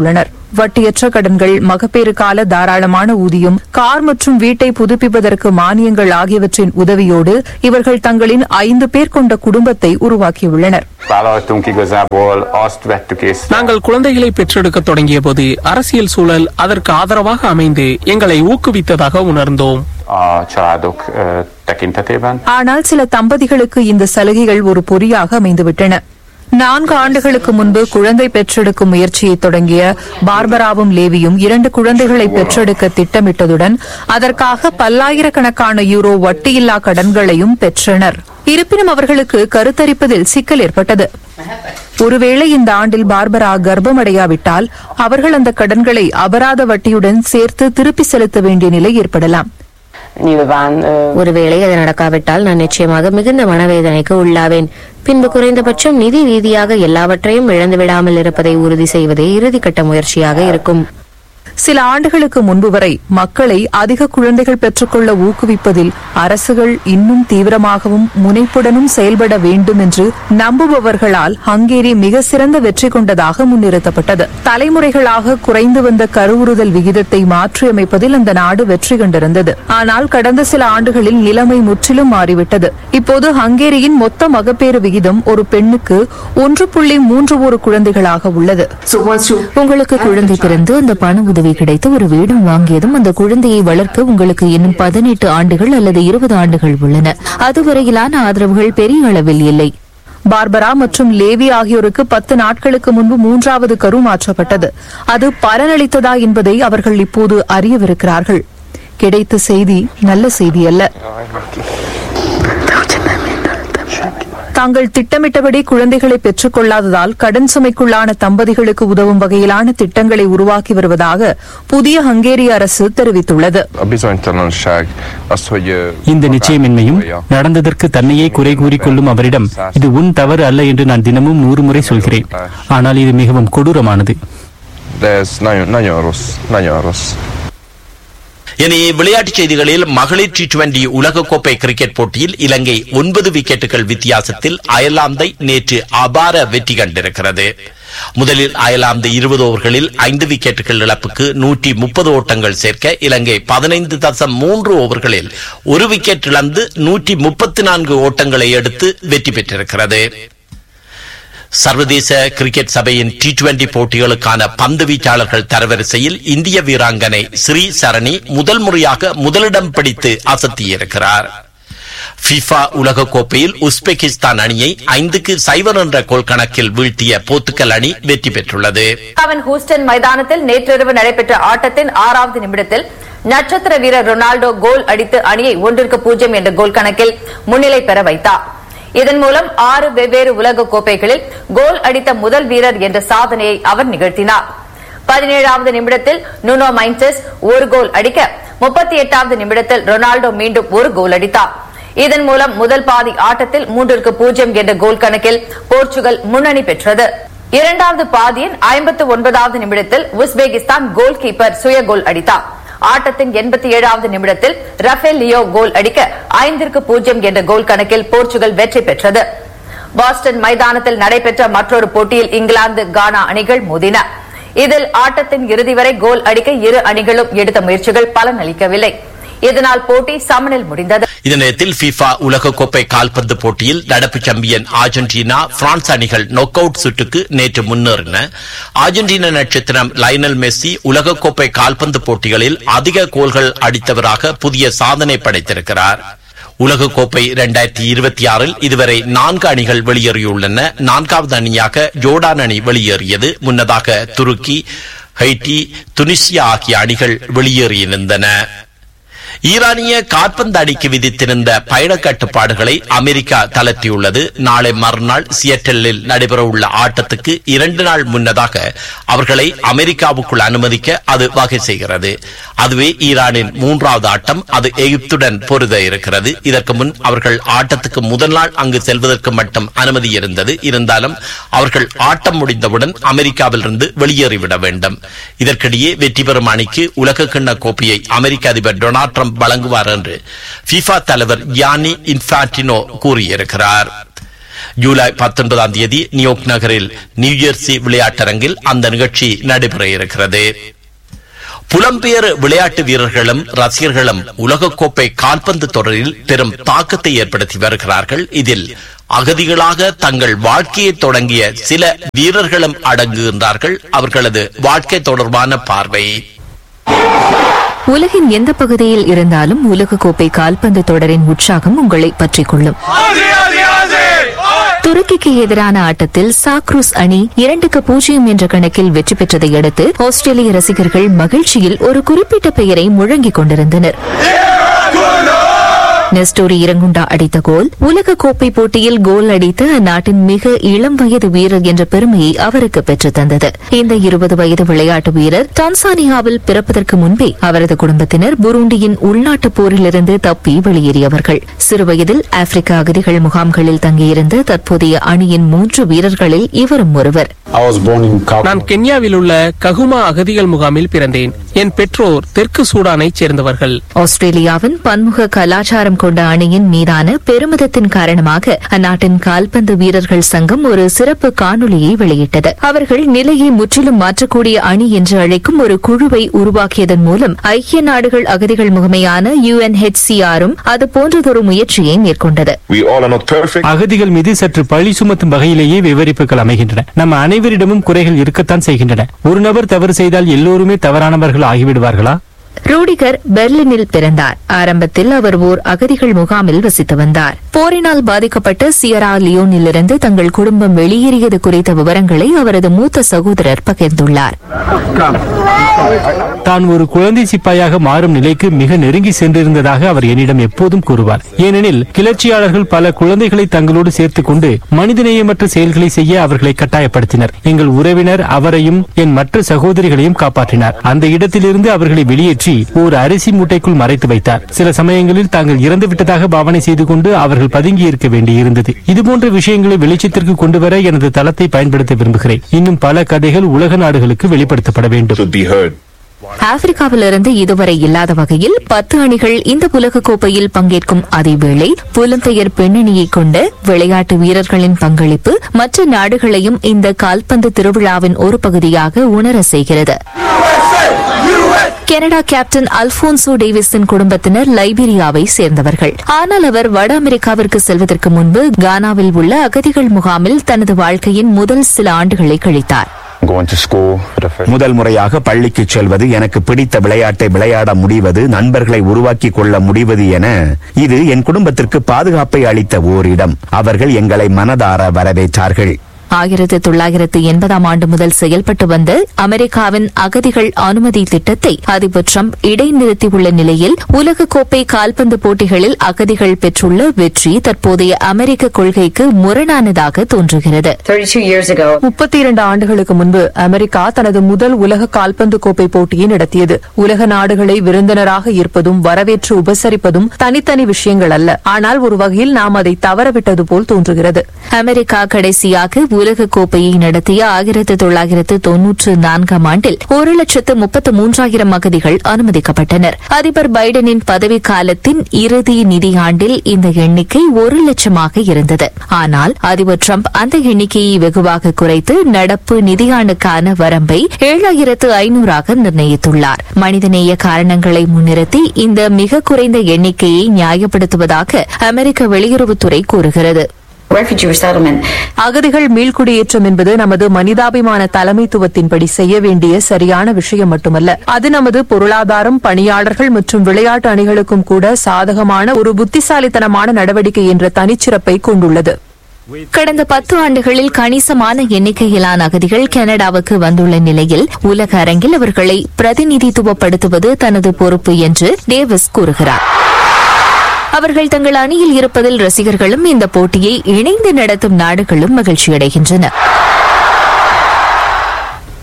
வட்டியற்ற கடன்கள் மகப்பேறு கால தாராளமான ஊதியம் கார் மற்றும் வீட்டை புதுப்பிப்பதற்கு மானியங்கள் ஆகியவற்றின் உதவியோடு இவர்கள் தங்களின் ஐந்து பேர் கொண்ட குடும்பத்தை உருவாக்கியுள்ளனர் Vállaltunk igazából, azt vettük észre. நாங்கள் குழந்தைகளை பெற்றெடுக்க தொடங்கிய போது அரசியல் சூழல் அதற்கு ஆதரவாக அமைந்து எங்களை ஊக்குவித்ததாக உணர்ந்தோம் a családok ö, tekintetében. ஆனால் சில தம்பதிகளுக்கு இந்த சலுகைகள் ஒரு பொறியாக அமைந்துவிட்டன நான்கு ஆண்டுகளுக்கு முன்பு குழந்தை பெற்றெடுக்கும் முயற்சியை தொடங்கிய பார்பராவும் லேவியும் இரண்டு குழந்தைகளை பெற்றெடுக்க திட்டமிட்டதுடன் அதற்காக பல்லாயிரக்கணக்கான யூரோ வட்டியில்லா கடன்களையும் பெற்றனர் இருப்பினும் அவர்களுக்கு கருத்தரிப்பதில் சிக்கல் ஏற்பட்டது ஒருவேளை இந்த ஆண்டில் பார்பரா கர்ப்பமடையாவிட்டால் அவர்கள் அந்த கடன்களை அபராத வட்டியுடன் சேர்த்து திருப்பி செலுத்த வேண்டிய நிலை ஏற்படலாம் Nyilván ö, ஒருவேளை அது நடக்காவிட்டால் நான் நிச்சயமாக மிகுந்த மனவேதனைக்கு உள்ளாவேன் பின்பு குறைந்தபட்சம் நிதி ரீதியாக எல்லாவற்றையும் இழந்து விடாமல் இருப்பதை உறுதி செய்வதே இறுதிக்கட்ட முயற்சியாக இருக்கும் சில ஆண்டுகளுக்கு முன்பு வரை மக்களை அதிக குழந்தைகள் பெற்றுக்கொள்ள ஊக்குவிப்பதில் அரசுகள் இன்னும் தீவிரமாகவும் முனைப்புடனும் செயல்பட வேண்டும் என்று நம்புபவர்களால் ஹங்கேரி மிக சிறந்த வெற்றி கொண்டதாக முன்னிறுத்தப்பட்டது தலைமுறைகளாக குறைந்து வந்த கருவுறுதல் விகிதத்தை மாற்றியமைப்பதில் அந்த நாடு வெற்றி கண்டிருந்தது ஆனால் கடந்த சில ஆண்டுகளில் நிலைமை முற்றிலும் மாறிவிட்டது இப்போது ஹங்கேரியின் மொத்த மகப்பேறு விகிதம் ஒரு பெண்ணுக்கு ஒன்று புள்ளி மூன்று ஒரு குழந்தைகளாக உள்ளது உங்களுக்கு குழந்தை பிறந்து அந்த பண உதவி கிடைத்து ஒரு வீடும் வாங்கியதும் அந்த குழந்தையை வளர்க்க உங்களுக்கு இன்னும் பதினெட்டு ஆண்டுகள் அல்லது இருபது ஆண்டுகள் உள்ளன அதுவரையிலான ஆதரவுகள் பெரிய அளவில் இல்லை பார்பரா மற்றும் லேவி ஆகியோருக்கு பத்து நாட்களுக்கு முன்பு மூன்றாவது கரு மாற்றப்பட்டது அது பலனளித்ததா என்பதை அவர்கள் இப்போது அறியவிருக்கிறார்கள் கிடைத்த செய்தி நல்ல செய்தி அல்ல தாங்கள் திட்டமிட்டபடி குழந்தைகளை பெற்றுக் கொள்ளாததால் கடன் சுமைக்குள்ளான தம்பதிகளுக்கு உதவும் வகையிலான திட்டங்களை உருவாக்கி வருவதாக புதிய ஹங்கேரிய அரசு தெரிவித்துள்ளது A bizonytalanság, az, hogy... ö, இந்த நிச்சயமின்மையும் நடந்ததற்கு தன்னையே குறை கூறிக்கொள்ளும் அவரிடம் இது உன் தவறு அல்ல என்று நான் தினமும் நூறு முறை சொல்கிறேன் ஆனால் இது மிகவும் கொடூரமானது De ez nagyon, nagyon rossz, nagyon rossz. இனி விளையாட்டுச் செய்திகளில் மகளிர் டி டுவெண்டி உலகக்கோப்பை கிரிக்கெட் போட்டியில் இலங்கை ஒன்பது விக்கெட்டுகள் வித்தியாசத்தில் அயர்லாந்தை நேற்று அபார வெற்றி கண்டிருக்கிறது முதலில் அயர்லாந்து இருபது ஓவர்களில் ஐந்து விக்கெட்டுகள் இழப்புக்கு நூற்றி முப்பது ஓட்டங்கள் சேர்க்க இலங்கை பதினைந்து தசம் மூன்று ஓவர்களில் ஒரு விக்கெட் இழந்து நூற்றி முப்பத்தி நான்கு ஓட்டங்களை எடுத்து வெற்றி பெற்றிருக்கிறது சர்வதேச கிரிக்கெட் சபையின் டி டுவெண்டி போட்டிகளுக்கான பந்து வீச்சாளர்கள் தரவரிசையில் இந்திய வீராங்கனை ஸ்ரீ சரணி முதல் முறையாக முதலிடம் பிடித்து அசத்தியிருக்கிறார் ஃபிஃபா உலகக்கோப்பையில் உஸ்பெகிஸ்தான் அணியை ஐந்துக்கு சைவர் என்ற கோல் கணக்கில் வீழ்த்திய போர்த்துக்கல் அணி வெற்றி பெற்றுள்ளது அவன் ஹூஸ்டன் மைதானத்தில் நேற்றிரவு நடைபெற்ற ஆட்டத்தின் ஆறாவது நிமிடத்தில் நட்சத்திர வீரர் ரொனால்டோ கோல் அடித்து அணியை ஒன்றிற்கு பூஜ்ஜியம் என்ற கோல் கணக்கில் முன்னிலை பெற வைத்தார் இதன் மூலம் ஆறு வெவ்வேறு உலக கோப்பைகளில் கோல் அடித்த முதல் வீரர் என்ற சாதனையை அவர் நிகழ்த்தினார் பதினேழாவது நிமிடத்தில் நுனோ மைன்சஸ் ஒரு கோல் அடிக்க முப்பத்தி எட்டாவது நிமிடத்தில் ரொனால்டோ மீண்டும் ஒரு கோல் அடித்தார் இதன் மூலம் முதல் பாதி ஆட்டத்தில் மூன்றிற்கு பூஜ்ஜியம் என்ற கோல் கணக்கில் போர்ச்சுகல் முன்னணி பெற்றது இரண்டாவது பாதியின் ஐம்பத்து ஒன்பதாவது நிமிடத்தில் உஸ்பெகிஸ்தான் கோல் கீப்பர் சுய கோல் அடித்தார் ஆட்டத்தின் எண்பத்தி ஏழாவது நிமிடத்தில் ரஃபேல் லியோ கோல் அடிக்க ஐந்திற்கு பூஜ்ஜியம் என்ற கோல் கணக்கில் போர்ச்சுகல் வெற்றி பெற்றது பாஸ்டன் மைதானத்தில் நடைபெற்ற மற்றொரு போட்டியில் இங்கிலாந்து கானா அணிகள் மோதின இதில் ஆட்டத்தின் இறுதி வரை கோல் அடிக்க இரு அணிகளும் எடுத்த முயற்சிகள் பலனளிக்கவில்லை இதனால் போட்டி சமனில் முடிந்தது இந்த நேரத்தில் FIFA உலகக்கோப்பை கால்பந்து போட்டியில் நடப்பு சாம்பியன் அர்ஜென்டினா பிரான்ஸ் அணிகள் நொக் அவுட் சுற்றுக்கு நேற்று முன்னேறின அர்ஜென்டினா நட்சத்திரம் லைனல் மெஸ்ஸி உலகக்கோப்பை கால்பந்து போட்டிகளில் அதிக கோல்கள் அடித்தவராக புதிய சாதனை படைத்திருக்கிறார் உலகக்கோப்பை இரண்டாயிரத்தி இருபத்தி ஆறில் இதுவரை நான்கு அணிகள் வெளியேறியுள்ளன நான்காவது அணியாக ஜோர்டான் அணி வெளியேறியது முன்னதாக துருக்கி ஹைட்டி துனிசியா ஆகிய அணிகள் வெளியேறியிருந்தன ஈரானிய காற்பந்து அணிக்கு விதித்திருந்த பயண கட்டுப்பாடுகளை அமெரிக்கா தளர்த்தியுள்ளது நாளை மறுநாள் சியட்டலில் நடைபெறவுள்ள ஆட்டத்துக்கு இரண்டு நாள் முன்னதாக அவர்களை அமெரிக்காவுக்குள் அனுமதிக்க அது வகை செய்கிறது அதுவே ஈரானின் மூன்றாவது ஆட்டம் அது எகிப்துடன் பொருத இருக்கிறது இதற்கு முன் அவர்கள் ஆட்டத்துக்கு முதல் நாள் அங்கு செல்வதற்கு மட்டும் அனுமதி இருந்தது இருந்தாலும் அவர்கள் ஆட்டம் முடிந்தவுடன் அமெரிக்காவிலிருந்து வெளியேறிவிட வேண்டும் இதற்கிடையே வெற்றி பெறும் அணிக்கு உலக கிண்ண கோப்பையை அமெரிக்க அதிபர் டொனால்ட் ட்ரம்ப் வழங்குவார் என்று FIFA தலைவர் யானி இன்ஃபான்டினோ கூறியிருக்கிறார் ஜூலை பத்தொன்பதாம் தேதி நியூயார்க் நகரில் நியூஜெர்சி விளையாட்டரங்கில் அந்த நிகழ்ச்சி நடைபெற இருக்கிறது புலம்பெயர் விளையாட்டு வீரர்களும் ரசிகர்களும் உலகக்கோப்பை கால்பந்து தொடரில் பெரும் தாக்கத்தை ஏற்படுத்தி வருகிறார்கள் இதில் அகதிகளாக தங்கள் வாழ்க்கையை தொடங்கிய சில வீரர்களும் அடங்குகின்றார்கள் அவர்களது வாழ்க்கை தொடர்பான பார்வை உலகின் எந்த பகுதியில் இருந்தாலும் உலகக்கோப்பை கால்பந்து தொடரின் உற்சாகம் உங்களை பற்றிக் கொள்ளும் துருக்கிக்கு எதிரான ஆட்டத்தில் சாக்ரூஸ் அணி இரண்டுக்கு பூஜ்ஜியம் என்ற கணக்கில் வெற்றி பெற்றதை அடுத்து ஆஸ்திரேலிய ரசிகர்கள் மகிழ்ச்சியில் ஒரு குறிப்பிட்ட பெயரை முழங்கிக் கொண்டிருந்தனர் நெஸ்டோரி இரங்குண்டா அடித்த கோல் உலக கோப்பை போட்டியில் கோல் அடித்த அந்நாட்டின் மிக இளம் வயது வீரர் என்ற பெருமையை அவருக்கு பெற்றுத் தந்தது இந்த இருபது வயது விளையாட்டு வீரர் டான்சானியாவில் பிறப்பதற்கு முன்பே அவரது குடும்பத்தினர் புருண்டியின் உள்நாட்டுப் போரிலிருந்து தப்பி வெளியேறியவர்கள் சிறுவயதில் ஆப்பிரிக்க அகதிகள் முகாம்களில் தங்கியிருந்த தற்போதைய அணியின் மூன்று வீரர்களில் இவரும் ஒருவர் நான் கென்யாவில் உள்ள ககுமா அகதிகள் முகாமில் பிறந்தேன் என் பெற்றோர் தெற்கு சூடானைச் சேர்ந்தவர்கள் ஆஸ்திரேலியாவின் பன்முக கலாச்சாரம் கொண்ட அணியின் மீதான பெருமிதத்தின் காரணமாக அந்நாட்டின் கால்பந்து வீரர்கள் சங்கம் ஒரு சிறப்பு காணொலியை வெளியிட்டது அவர்கள் நிலையை முற்றிலும் மாற்றக்கூடிய அணி என்று அழைக்கும் ஒரு குழுவை உருவாக்கியதன் மூலம் ஐக்கிய நாடுகள் அகதிகள் முகமையான யுஎன்ஹெச்சிஆரும் அது போன்றதொரு முயற்சியை மேற்கொண்டது அகதிகள் மீது சற்று பழி சுமத்தும் வகையிலேயே விவரிப்புகள் அமைகின்றன நம்ம அனைவரிடமும் குறைகள் இருக்கத்தான் செய்கின்றன ஒரு நபர் தவறு செய்தால் எல்லோருமே தவறானவர்கள் ஆகிவிடுவார்களா ரூடிகர் பெர்லினில் பிறந்தார் ஆரம்பத்தில் அவர் ஓர் அகதிகள் முகாமில் வசித்து வந்தார் போரினால் பாதிக்கப்பட்ட சியரா லியோனிலிருந்து தங்கள் குடும்பம் வெளியேறியது குறித்த விவரங்களை அவரது மூத்த சகோதரர் பகிர்ந்துள்ளார் தான் ஒரு குழந்தை சிப்பாயாக மாறும் நிலைக்கு மிக நெருங்கி சென்றிருந்ததாக அவர் என்னிடம் எப்போதும் கூறுவார் ஏனெனில் கிளர்ச்சியாளர்கள் பல குழந்தைகளை தங்களோடு சேர்த்துக் கொண்டு மனிதநேயமற்ற செயல்களை செய்ய அவர்களை கட்டாயப்படுத்தினர் எங்கள் உறவினர் அவரையும் என் மற்ற சகோதரிகளையும் காப்பாற்றினார் அந்த இடத்திலிருந்து அவர்களை வெளியேற்றி ஒரு அரிசி மூட்டைக்குள் மறைத்து வைத்தார் சில சமயங்களில் தாங்கள் இறந்து விட்டதாக பாவனை செய்து கொண்டு அவர்கள் பதுங்கி இருக்க வேண்டியிருந்தது இதுபோன்ற விஷயங்களை வெளிச்சத்திற்கு கொண்டுவர எனது தளத்தை பயன்படுத்த விரும்புகிறேன் இன்னும் பல கதைகள் உலக நாடுகளுக்கு வெளிப்படுத்தப்பட வேண்டும் ஆப்பிரிக்காவிலிருந்து இதுவரை இல்லாத வகையில் பத்து அணிகள் இந்த உலக கோப்பையில் பங்கேற்கும் அதேவேளை புலம்பெயர் பெண்ணணியை கொண்ட விளையாட்டு வீரர்களின் பங்களிப்பு மற்ற நாடுகளையும் இந்த கால்பந்து திருவிழாவின் ஒரு பகுதியாக உணர செய்கிறது கனடா கேப்டன் அல்போன்சோ டேவிஸின் குடும்பத்தினர் லைபீரியாவை சேர்ந்தவர்கள் ஆனால் அவர் வட அமெரிக்காவிற்கு செல்வதற்கு முன்பு கானாவில் உள்ள அகதிகள் முகாமில் தனது வாழ்க்கையின் முதல் சில ஆண்டுகளை கழித்தார் முதல் முறையாக பள்ளிக்கு செல்வது எனக்கு பிடித்த விளையாட்டை விளையாட முடிவது நண்பர்களை உருவாக்கிக் கொள்ள முடிவது என இது என் குடும்பத்திற்கு பாதுகாப்பை அளித்த ஓரிடம் அவர்கள் எங்களை மனதார வரவேற்றார்கள் ஆயிரத்து தொள்ளாயிரத்து எண்பதாம் ஆண்டு முதல் செயல்பட்டு வந்த அமெரிக்காவின் அகதிகள் அனுமதி திட்டத்தை அதிபர் டிரம்ப் இடைநிறுத்தியுள்ள நிலையில் உலகக்கோப்பை கால்பந்து போட்டிகளில் அகதிகள் பெற்றுள்ள வெற்றி தற்போதைய அமெரிக்க கொள்கைக்கு முரணானதாக தோன்றுகிறது முப்பத்தி இரண்டு ஆண்டுகளுக்கு முன்பு அமெரிக்கா தனது முதல் உலக கால்பந்து கோப்பை போட்டியை நடத்தியது உலக நாடுகளை விருந்தினராக ஈர்ப்பதும் வரவேற்று உபசரிப்பதும் தனித்தனி விஷயங்கள் அல்ல ஆனால் ஒரு வகையில் நாம் அதை தவறவிட்டது போல் தோன்றுகிறது அமெரிக்கா கடைசியாக உலக கோப்பையை நடத்திய ஆயிரத்து தொள்ளாயிரத்து தொன்னூற்று நான்காம் ஆண்டில் ஒரு லட்சத்து முப்பத்து மூன்றாயிரம் அகதிகள் அனுமதிக்கப்பட்டனர் அதிபர் பைடனின் பதவிக்காலத்தின் இறுதி நிதியாண்டில் இந்த எண்ணிக்கை ஒரு லட்சமாக இருந்தது ஆனால் அதிபர் டிரம்ப் அந்த எண்ணிக்கையை வெகுவாக குறைத்து நடப்பு நிதியாண்டுக்கான வரம்பை ஏழாயிரத்து ஐநூறாக நிர்ணயித்துள்ளார் மனிதநேய காரணங்களை முன்னிறுத்தி இந்த மிக குறைந்த எண்ணிக்கையை நியாயப்படுத்துவதாக அமெரிக்க வெளியுறவுத்துறை கூறுகிறது அகதிகள் மீள்குடியேற்றம் என்பது நமது மனிதாபிமான தலைமைத்துவத்தின்படி செய்ய வேண்டிய சரியான விஷயம் மட்டுமல்ல அது நமது பொருளாதாரம் பணியாளர்கள் மற்றும் விளையாட்டு அணிகளுக்கும் கூட சாதகமான ஒரு புத்திசாலித்தனமான நடவடிக்கை என்ற தனிச்சிறப்பை கொண்டுள்ளது கடந்த பத்து ஆண்டுகளில் கணிசமான எண்ணிக்கையிலான அகதிகள் கனடாவுக்கு வந்துள்ள நிலையில் உலக அரங்கில் அவர்களை பிரதிநிதித்துவப்படுத்துவது தனது பொறுப்பு என்று டேவிஸ் கூறுகிறார் அவர்கள் தங்கள் அணியில் இருப்பதில் ரசிகர்களும் இந்த போட்டியை இணைந்து நடத்தும் நாடுகளும் மகிழ்ச்சியடைகின்றன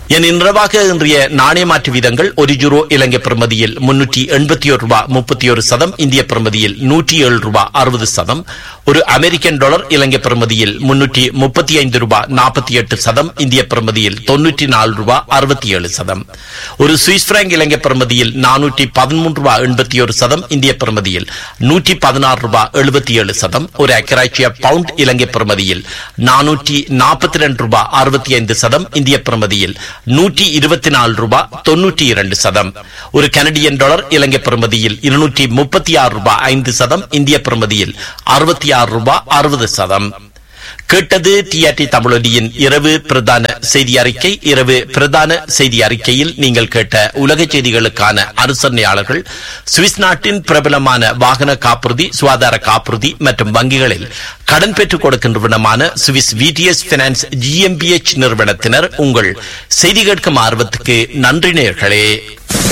என் இன்றவாக இன்றைய நாணய மாற்று வீதங்கள் ஒரு யூரோ இலங்கை பிரமதியில் முன்னூற்றி எண்பத்தி ஒரு ரூபாய் முப்பத்தி ஒரு சதம் இந்திய பிரமதியில் நூற்றி ஏழு ரூபாய் அறுபது சதம் ஒரு அமெரிக்கன் டாலர் இலங்கை பிரமதியில் முன்னூற்றி முப்பத்தி ஐந்து ரூபாய் நாற்பத்தி எட்டு சதம் இந்திய பிரமதியில் தொன்னூற்றி நாலு ரூபாய் அறுபத்தி ஏழு சதம் ஒரு சுவிஸ் பிராங்க் இலங்கை பிரமதியில் நானூற்றி பதிமூன்று ரூபாய் எண்பத்தி ஒரு சதம் இந்திய பிரமதியில் நூற்றி பதினாறு ரூபாய் எழுபத்தி ஏழு சதம் ஒரு அக்கராட்சிய பவுண்ட் இலங்கை பிரமதியில் நானூற்றி நாற்பத்தி ரெண்டு ரூபாய் அறுபத்தி ஐந்து சதம் இந்திய பிரமதியில் நூற்றி இருபத்தி நாலு ரூபாய் தொன்னூற்றி இரண்டு சதம் ஒரு கனடியன் டாலர் இலங்கை பிரமதியில் இருநூற்றி முப்பத்தி ஆறு ரூபாய் ஐந்து சதம் இந்திய பிரமதியில் அறுபத்தி ஆறு ரூபாய் அறுபது சதம் கேட்டது டிஆர்டி தமிழொலியின் இரவு பிரதான செய்தி அறிக்கை இரவு பிரதான செய்தி அறிக்கையில் நீங்கள் கேட்ட உலக செய்திகளுக்கான அனுசரணையாளர்கள் சுவிஸ் நாட்டின் பிரபலமான வாகன காப்புறுதி சுகாதார காப்புறுதி மற்றும் வங்கிகளில் கடன் பெற்றுக் கொடுக்கின்றவனமான சுவிஸ் விடிஎஸ் பினான்ஸ் ஜிஎம்பிஎச் நிறுவனத்தினர் உங்கள் செய்தி கேட்கும் ஆர்வத்துக்கு நன்றி நேர்களே